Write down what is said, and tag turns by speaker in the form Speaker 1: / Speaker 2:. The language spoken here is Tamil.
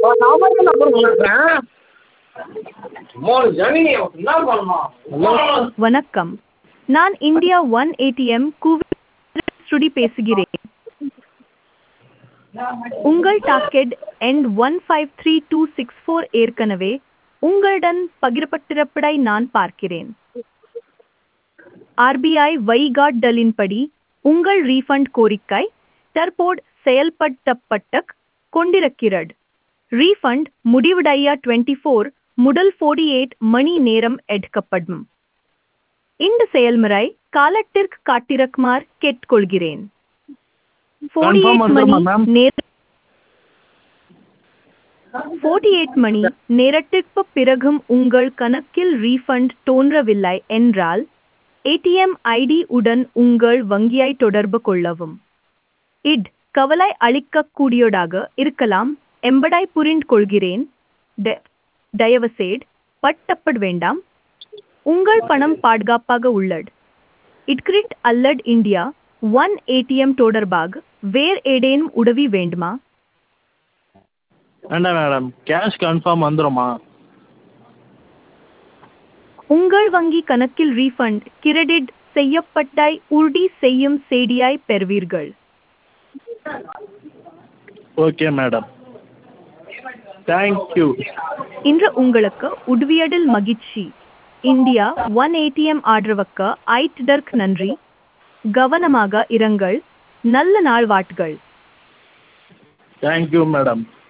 Speaker 1: நான் மட்டும் நம்பர் பண்ணுறேன் மூணு ஜமீனி என்ன பண்ணணும்
Speaker 2: வணக்கம் நான் இந்தியா ஒன் ஏடிஎம் கூவி பேசுகிறேன் உங்கள் டாக்கெட் எண் one five three two six four ஏற்கனவே உங்களுடன் பகிரப்பட்டிருப்பதை நான் பார்க்கிறேன் ஆர்பிஐ வழிகாட்டலின்படி உங்கள் ரீஃபண்ட் கோரிக்கை தற்போது செயல்படுத்தப்பட்டு கொண்டிருக்கிறது ரீஃபண்ட் முடிவடைய டுவெண்ட்டி ஃபோர் முதல் ஃபோர்டி எயிட் மணி நேரம் எடுக்கப்படும் இந்த செயல்முறை காலத்திற்கு காட்டிருக்குமாறு கேட்டுக்கொள்கிறேன் 48
Speaker 3: Confirm வந்துருமா
Speaker 2: மணி
Speaker 3: ma'am?
Speaker 2: நேர 48 மணி நேரத்திற்கு பிறகும் உங்கள் கணக்கில் ரீஃபண்ட் தோன்றவில்லை என்றால் ஏடிஎம் ஐடி உடன் உங்கள் வங்கியை தொடர்பு கொள்ளவும் இட் கவலை அளிக்கக்கூடியதாக இருக்கலாம் என்பதை புரிந்து கொள்கிறேன் த- தயவுசெய்து பட்டப்பட வேண்டாம் உங்கள் பணம் பாதுகாப்பாக உள்ளது இட்கிரிட் அல்லட் இந்தியா ஒன் ஏடிஎம் தொடர்பாக வேறு ஏதேனும் உதவி வேண்டுமா
Speaker 3: வேண்டாம் மேடம் கேஷ் கன்ஃபார்ம் வந்துருமா
Speaker 2: உங்கள் வங்கி கணக்கில் ரீஃபண்ட் கிரெடிட் செய்யப்பட்டாய் உறுதி செய்யும் செய்தியாய் பெறுவீர்கள்
Speaker 3: ஓகே மேடம் தேங்க்யூ
Speaker 2: இன்று உங்களுக்கு உதவியதில் மகிழ்ச்சி இந்தியா ஒன் ஏடிஎம் ஆதரவுக்கு ஐட்டதற்கு நன்றி கவனமாக இருங்கள் நல்ல நாள் வாட்டுகள்
Speaker 3: தேங்க்யூ மேடம்